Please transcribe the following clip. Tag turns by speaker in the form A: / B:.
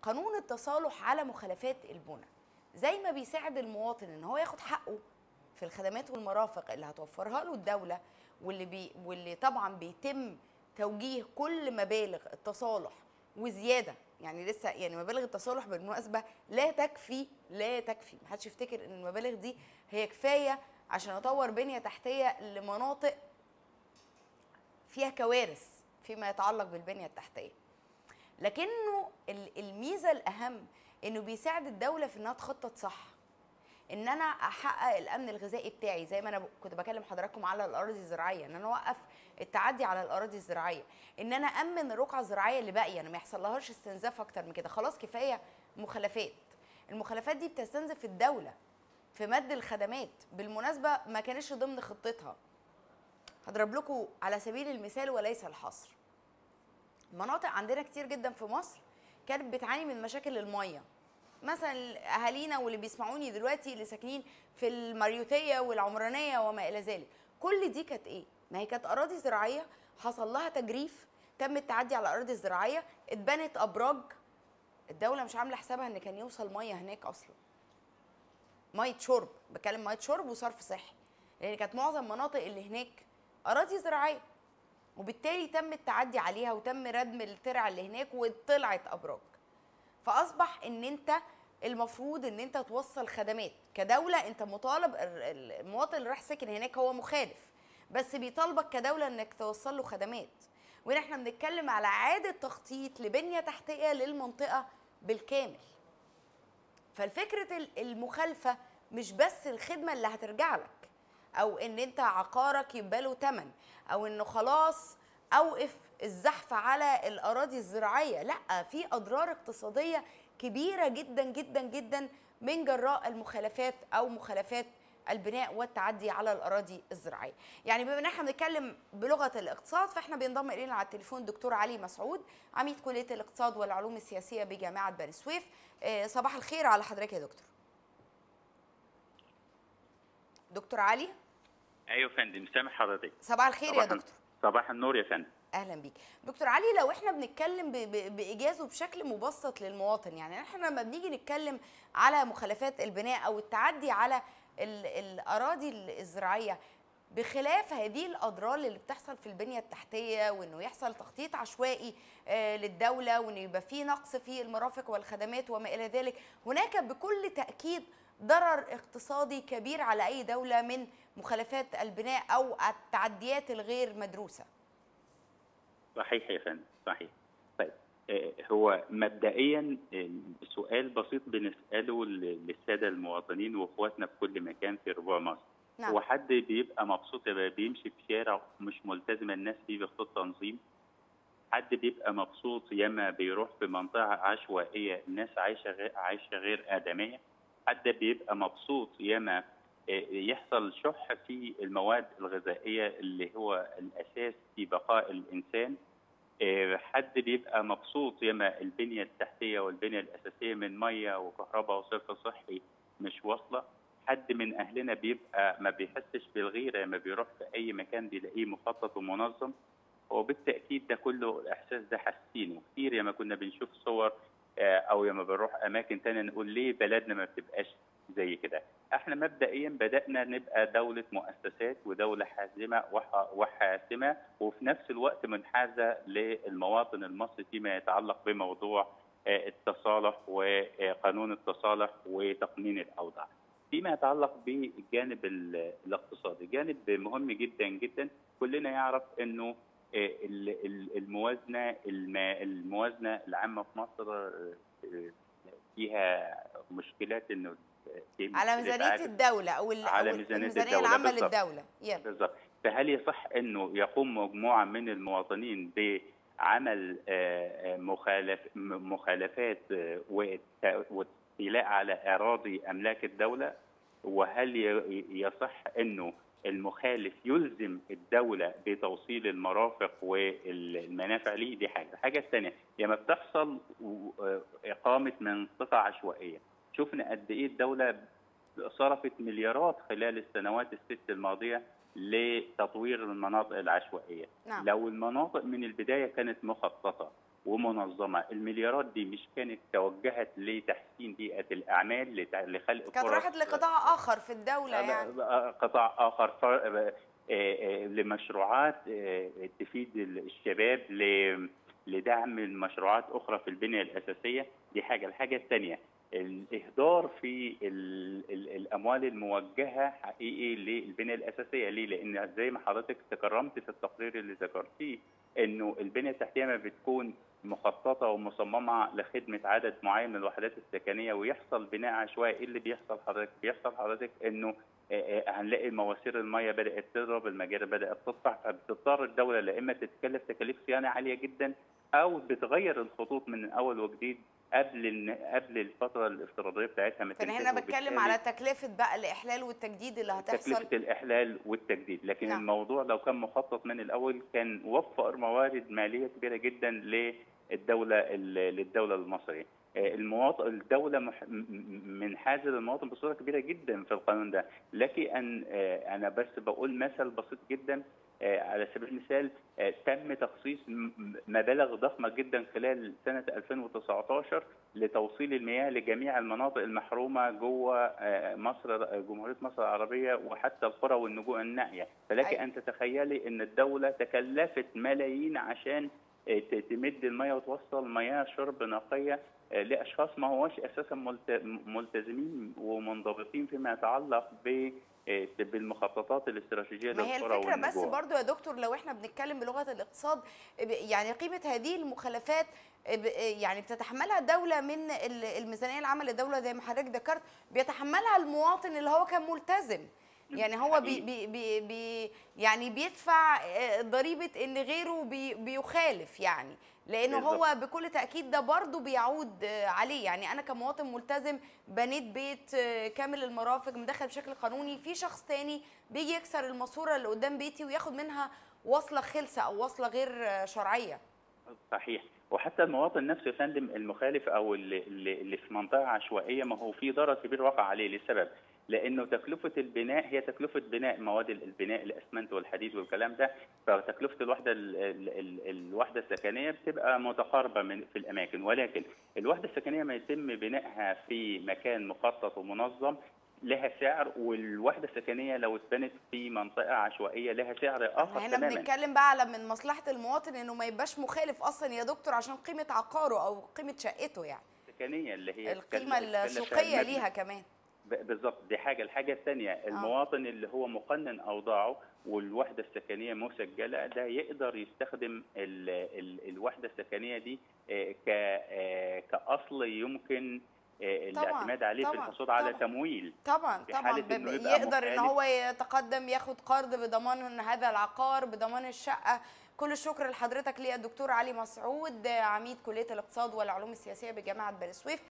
A: قانون التصالح على مخالفات البنى زي ما بيساعد المواطن ان هو ياخد حقه في الخدمات والمرافق اللي هتوفرها له الدوله واللي بي واللي طبعا بيتم توجيه كل مبالغ التصالح وزياده يعني لسه يعني مبالغ التصالح بالمناسبه لا تكفي لا تكفي محدش يفتكر ان المبالغ دي هي كفايه عشان اطور بنيه تحتيه لمناطق فيها كوارث فيما يتعلق بالبنيه التحتيه لكنه ال- الميزه الاهم انه بيساعد الدوله في انها تخطط صح ان انا احقق الامن الغذائي بتاعي زي ما انا ب- كنت بكلم حضراتكم على الاراضي الزراعيه ان انا اوقف التعدي على الاراضي الزراعيه ان انا امن الرقعه الزراعيه اللي باقيه انا ما يحصلهاش استنزاف اكتر من كده خلاص كفايه مخالفات المخالفات دي بتستنزف الدوله في مد الخدمات بالمناسبه ما كانش ضمن خطتها هضرب لكم على سبيل المثال وليس الحصر مناطق عندنا كتير جدا في مصر كانت بتعاني من مشاكل الميه مثلا اهالينا واللي بيسمعوني دلوقتي اللي ساكنين في المريوطيه والعمرانيه وما الى ذلك كل دي كانت ايه ما هي كانت اراضي زراعيه حصل لها تجريف تم التعدي على الاراضي الزراعيه اتبنت ابراج الدوله مش عامله حسابها ان كان يوصل ميه هناك اصلا ميه شرب بتكلم ميه شرب وصرف صحي لان كانت معظم المناطق اللي هناك اراضي زراعيه وبالتالي تم التعدي عليها وتم ردم الترع اللي هناك وطلعت ابراج فاصبح ان انت المفروض ان انت توصل خدمات كدوله انت مطالب ال- ال- المواطن اللي راح ساكن هناك هو مخالف بس بيطالبك كدوله انك توصل له خدمات وهنا احنا بنتكلم على اعاده تخطيط لبنيه تحتيه للمنطقه بالكامل فالفكرة ال- المخالفة مش بس الخدمة اللي هترجع لك أو إن أنت عقارك يبقى له تمن أو إنه خلاص أوقف الزحف على الأراضي الزراعية لا في أضرار اقتصادية كبيرة جدا جدا جدا من جراء المخالفات أو مخالفات البناء والتعدي على الاراضي الزراعيه. يعني بما ان احنا بنتكلم بلغه الاقتصاد فاحنا بينضم الينا على التليفون دكتور علي مسعود عميد كليه الاقتصاد والعلوم السياسيه بجامعه بني سويف. آه، صباح الخير على حضرتك يا دكتور. دكتور علي
B: ايوه يا فندم سامح حضرتك
A: صباح الخير يا
B: صباح-
A: دكتور.
B: صباح النور يا فندم
A: اهلا بيك دكتور علي لو احنا بنتكلم ب- ب- بايجاز وبشكل مبسط للمواطن يعني احنا لما بنيجي نتكلم على مخالفات البناء او التعدي على ال- الاراضي الزراعيه بخلاف هذه الاضرار اللي بتحصل في البنيه التحتيه وانه يحصل تخطيط عشوائي آه، للدوله وانه يبقى في نقص في المرافق والخدمات وما الى ذلك هناك بكل تاكيد ضرر اقتصادي كبير على اي دوله من مخالفات البناء او التعديات الغير مدروسه
B: صحيح يا فندم صحيح طيب آه، هو مبدئيا آه، سؤال بسيط بنساله ل- للساده المواطنين واخواتنا في كل مكان في ربوع مصر
A: نعم.
B: هو حد بيبقى مبسوط يبقى بيمشي في شارع مش ملتزم الناس فيه بخطوط تنظيم حد بيبقى مبسوط ياما بيروح في منطقه عشوائيه الناس عايشه غير عايشه غير ادميه حد بيبقى مبسوط ياما آه، يحصل شح في المواد الغذائيه اللي هو الاساس في بقاء الانسان آه، حد بيبقى مبسوط ياما البنيه التحتيه والبنيه الاساسيه من ميه وكهرباء وصرف صحي مش واصله حد من اهلنا بيبقى ما بيحسش بالغيره لما بيروح في اي مكان بيلاقيه مخطط ومنظم هو بالتاكيد ده كله الاحساس ده حاسينه كتير ياما كنا بنشوف صور آه، او لما بنروح اماكن تانية نقول ليه بلدنا ما بتبقاش زي كده احنا مبدئيا بدانا نبقى دوله مؤسسات ودوله حازمه وح- وحاسمه وفي نفس الوقت منحازه للمواطن المصري فيما يتعلق بموضوع آه، التصالح وقانون التصالح وتقنين الاوضاع. فيما يتعلق بالجانب ال- الاقتصادي، جانب مهم جدا جدا كلنا يعرف انه آه، ال- ال- الموازنه الم- الموازنه العامه في مصر آه، فيها مشكلات انه في
A: على
B: مشكلة
A: ميزانيه
B: عجز.
A: الدوله او ال-
B: على
A: أو
B: ميزانية
A: الميزانيه
B: الدولة
A: العامه
B: بالظبط.
A: للدوله يلا
B: بالظبط فهل يصح انه يقوم مجموعه من المواطنين بعمل آه، آه، مخالف م- مخالفات آه، والت- والاستيلاء على اراضي املاك الدوله وهل ي- يصح انه المخالف يلزم الدولة بتوصيل المرافق والمنافع ليه دي حاجة الحاجة الثانية لما بتحصل و- آه، إقامة منطقة عشوائية شفنا قد إيه الدولة صرفت مليارات خلال السنوات الست الماضية لتطوير المناطق العشوائية
A: نعم
B: لو المناطق من البداية كانت مخططة ومنظمه المليارات دي مش كانت توجهت لتحسين بيئه الاعمال لت- لخلق
A: كانت
B: فرص
A: راحت لقطاع اخر في الدوله يعني
B: قطاع اخر ف- آه، آه، لمشروعات آه، تفيد الشباب ل- لدعم المشروعات اخرى في البنيه الاساسيه دي حاجه الحاجه الثانيه الاهدار في ال ال الاموال الموجهه حقيقي للبنيه الاساسيه ليه؟ لان زي ما حضرتك تكرمت في التقرير اللي ذكرتيه انه البنيه التحتيه ما بتكون مخططه ومصممه لخدمه عدد معين من الوحدات السكنيه ويحصل بناء عشوائي ايه اللي بيحصل حضرتك؟ بيحصل حضرتك انه آه، آه، هنلاقي مواسير الميه بدات تضرب المجاري بدات تطفح فبتضطر الدوله لا اما تتكلف تكاليف صيانه عاليه جدا او بتغير الخطوط من اول وجديد قبل الن- قبل الفتره الافتراضيه بتاعتها ما
A: كان
B: تنتهي،
A: هنا بتكلم
B: وبالتالي
A: على تكلفه بقى الاحلال والتجديد اللي هتحصل
B: تكلفه الاحلال والتجديد لكن
A: نعم.
B: الموضوع لو كان مخطط من الاول كان وفر موارد ماليه كبيره جدا للدوله ال- للدوله المصريه آه، المواطن الدوله مح- م- م- من حاذر المواطن بصوره كبيره جدا في القانون ده لكن ان آه، انا بس بقول مثل بسيط جدا آه، على سبيل المثال آه، تم تخصيص م- م- مبالغ ضخمه جدا خلال سنه 2019 لتوصيل المياه لجميع المناطق المحرومه جوه آه، مصر جمهوريه مصر العربيه وحتى القرى والنجوع النائيه، فلك
A: أيوة.
B: ان تتخيلي ان الدوله تكلفت ملايين عشان آه، ت- تمد المياه وتوصل مياه شرب نقيه آه، لاشخاص ما هوش اساسا ملت- ملتزمين ومنضبطين فيما يتعلق ب آه، بالمخططات الاستراتيجيه
A: ما هي
B: للقرى
A: الفكره بس
B: والنجوع.
A: برضو يا دكتور لو احنا بنتكلم بلغه الاقتصاد ب- يعني قيمه هذه المخالفات ب- يعني بتتحملها الدوله من ال- الميزانيه العامه للدوله زي ما حضرتك ذكرت بيتحملها المواطن اللي هو كان ملتزم يعني هو بي بي بي بي يعني بيدفع آه، ضريبه ان غيره بي بيخالف يعني لانه هو بكل تاكيد ده برضه بيعود آه، عليه يعني انا كمواطن ملتزم بنيت بيت آه، كامل المرافق مدخل بشكل قانوني في شخص تاني بيجي يكسر الماسوره اللي قدام بيتي وياخد منها وصله خلسه او وصله غير آه، شرعيه
B: صحيح وحتى المواطن نفسه يا فندم المخالف او اللي, اللي اللي في منطقه عشوائيه ما هو في ضرر كبير وقع عليه لسبب لانه تكلفه البناء هي تكلفه بناء مواد البناء الاسمنت والحديد والكلام ده فتكلفه الوحده ال ال ال الوحده السكنيه بتبقى متقاربه من في الاماكن ولكن الوحده السكنيه ما يتم بنائها في مكان مخطط ومنظم لها سعر والوحده السكنيه لو اتبنت في منطقه عشوائيه لها سعر اخر
A: احنا هنا
B: تماما
A: بنتكلم بقى على من مصلحه المواطن انه ما يبقاش مخالف اصلا يا دكتور عشان قيمه عقاره او قيمه شقته يعني
B: السكنيه اللي هي
A: القيمه
B: تكلف- تكلفها
A: السوقيه
B: المبنى.
A: ليها كمان
B: ب- بالظبط دي حاجه الحاجه الثانيه المواطن اللي هو مقنن اوضاعه والوحده السكنيه مسجله ده يقدر يستخدم ال ال الوحده السكنيه دي آه، ك آه، كاصل يمكن آه،
A: طبعاً،
B: الاعتماد عليه في
A: طبعاً،
B: الحصول على
A: طبعاً.
B: تمويل
A: طبعا
B: في
A: طبعا
B: حالة
A: ب-
B: إنه يبقى
A: يقدر ان
B: مخالف.
A: هو يتقدم ياخد قرض بضمان هذا العقار بضمان الشقه كل الشكر لحضرتك ليا الدكتور علي مسعود عميد كليه الاقتصاد والعلوم السياسيه بجامعه بني سويف